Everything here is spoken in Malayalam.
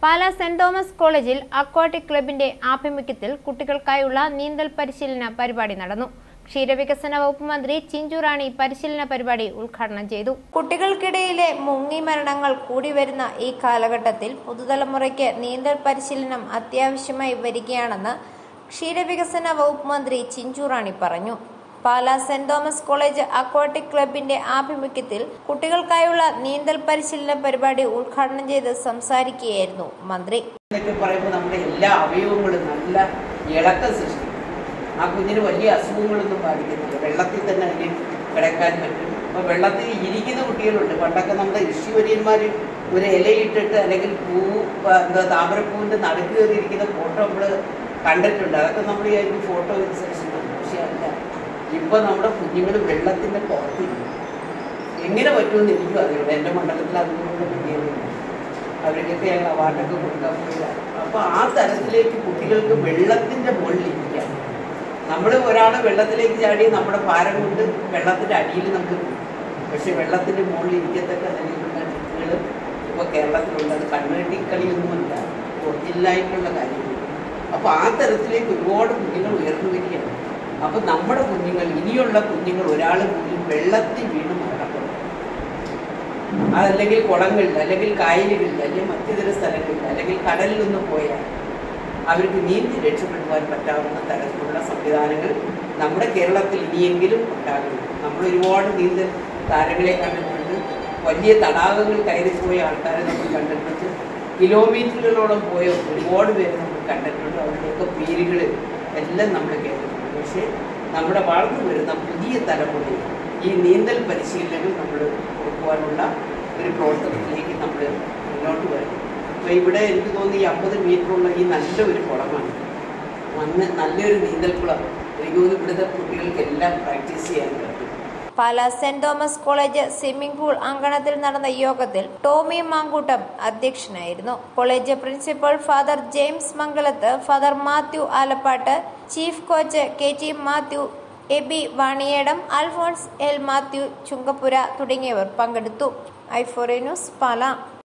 പാലാ സെന്റ് തോമസ് കോളേജിൽ അക്വാട്ടിക് ക്ലബിന്റെ ആഭിമുഖ്യത്തിൽ കുട്ടികൾക്കായുള്ള നീന്തൽ പരിശീലന പരിപാടി നടന്നു ക്ഷീരവികസന വകുപ്പ് മന്ത്രി ചിഞ്ചു റാണി പരിശീലന പരിപാടി ഉദ്ഘാടനം ചെയ്തു കുട്ടികൾക്കിടയിലെ മുങ്ങി മരണങ്ങൾ കൂടി വരുന്ന ഈ കാലഘട്ടത്തിൽ പുതുതലമുറയ്ക്ക് നീന്തൽ പരിശീലനം അത്യാവശ്യമായി വരികയാണെന്ന് ക്ഷീരവികസന വകുപ്പ് മന്ത്രി ചിഞ്ചു റാണി പറഞ്ഞു Pala Saint Thomas college aquatic ക്ലബിന്റെ ആഭിമുഖ്യത്തിൽ കുട്ടികൾക്കായുള്ള നീന്തൽ പരിശീലന പരിപാടി ഉദ്ഘാടനം ചെയ്ത് സംസാരിക്കുകയായിരുന്നു മന്ത്രി എന്നൊക്കെ പറയുമ്പോൾ നമ്മുടെ എല്ലാ അവയവങ്ങളും നല്ല ഇളക്കം സൃഷ്ടിക്കും ആ കുഞ്ഞിന് വലിയ അസുഖങ്ങളൊന്നും ബാധിക്കുന്നില്ല വെള്ളത്തിൽ തന്നെ അതിന് കിടക്കാൻ പറ്റും അപ്പോൾ വെള്ളത്തിൽ ഇരിക്കുന്ന കുട്ടികളുണ്ട് പണ്ടൊക്കെ നമ്മുടെ ഋഷിവര്യന്മാർ ഒരു ഇലയിട്ടിട്ട് അല്ലെങ്കിൽ പൂ പ- എന്താ താമരപ്പൂവിൻ്റെ നടുക്ക് കയറിയിരിക്കുന്ന ഫോട്ടോ നമ്മൾ കണ്ടിട്ടുണ്ട് അതൊക്കെ നമ്മൾ വിചാരിക്കും ഫോട്ടോ സെക്ഷനാണ് പക്ഷേ അല്ല ഇപ്പം നമ്മുടെ കുഞ്ഞുങ്ങൾ വെള്ളത്തിൻ്റെ പുറത്തിരിക്കും എങ്ങനെ പറ്റുമെന്ന് എനിക്കും അറിയില്ല എൻ്റെ മണ്ഡലത്തിൽ അതുകൊണ്ടുള്ള കുട്ടികളില്ല അവർക്കൊക്കെ ഞങ്ങൾ അവാർഡൊക്കെ കൊടുക്കാൻ പോയില്ല അപ്പോൾ ആ തരത്തിലേക്ക് കുട്ടികൾക്ക് വെള്ളത്തിൻ്റെ മുകളിൽ ഇരിക്കാം നമ്മൾ ഒരാൾ വെള്ളത്തിലേക്ക് ചാടി നമ്മുടെ ഭാരം കൊണ്ട് വെള്ളത്തിൻ്റെ അടിയിൽ നമുക്ക് പോകും. പക്ഷെ വെള്ളത്തിൻ്റെ മുകളിൽ ഇരിക്കത്തക്ക നിലയിലുള്ള കുട്ടികൾ ഇപ്പോൾ കേരളത്തിലുണ്ട് അത് കണ്ണുകെട്ടി കളിയൊന്നുമല്ല ഒറിജിനലായിട്ടുള്ള കാര്യങ്ങൾ അപ്പോൾ ആ തരത്തിലേക്ക് ഒരുപാട് കുഞ്ഞുങ്ങൾ ഉയർന്നു വരികയാണ് അപ്പോൾ നമ്മുടെ കുഞ്ഞുങ്ങൾ ഇനിയുള്ള കുഞ്ഞുങ്ങൾ ഒരാൾ പോലും വെള്ളത്തിൽ വീണ് മരണപ്പെടും അതല്ലെങ്കിൽ കുളങ്ങളിൽ അല്ലെങ്കിൽ കായലുകളിൽ അല്ലെങ്കിൽ മറ്റിതര സ്ഥലങ്ങളിൽ അല്ലെങ്കിൽ കടലിലൊന്നും പോയാൽ അവർക്ക് നീന്തി രക്ഷപ്പെടുവാൻ പറ്റാവുന്ന തരത്തിലുള്ള സംവിധാനങ്ങൾ നമ്മുടെ കേരളത്തിൽ ഇനിയെങ്കിലും ഉണ്ടാകണം നമ്മൾ ഒരുപാട് നീന്തൽ താരങ്ങളെ കണ്ടിട്ടുണ്ട് വലിയ തടാകങ്ങൾ കയറിപ്പോയ ആൾക്കാരെ നമ്മൾ കണ്ടിട്ടുണ്ട് കിലോമീറ്ററുകളോളം പോയ ഒരുപാട് പേര് നമ്മൾ കണ്ടിട്ടുണ്ട് അവരുടെയൊക്കെ പേരുകൾ എല്ലാം നമ്മൾ കേട്ടിട്ടുണ്ട് പക്ഷേ നമ്മുടെ വളർന്നു വരുന്ന പുതിയ തലമുറയിൽ ഈ നീന്തൽ പരിശീലനം നമ്മൾ കൊടുക്കുവാനുള്ള ഒരു പ്രവർത്തനത്തിലേക്ക് നമ്മൾ മുന്നോട്ട് വരണം അപ്പോൾ ഇവിടെ എനിക്ക് തോന്നുന്നു ഈ അമ്പത് മീറ്ററുള്ള ഈ നല്ല ഒരു കുളമാണ് അന്ന് നല്ലൊരു നീന്തൽ കുളം എനിക്ക് തോന്നുന്നു ഇവിടുത്തെ കുട്ടികൾക്കെല്ലാം പ്രാക്ടീസ് ചെയ്യാൻ പറ്റും Pala Saint Thomas college swimming pool അങ്കണത്തിൽ നടന്ന യോഗത്തിൽ ടോമി മാങ്കൂട്ടം അധ്യക്ഷനായിരുന്നു college principal father James Mangalath father Mathew Alappatt chief coach K T Mathew Aby Vaniyedam Alphonse L Mathew Chungapura തുടങ്ങിയവർ പങ്കെടുത്തു ഐഫോറെ ന്യൂസ് പാലാ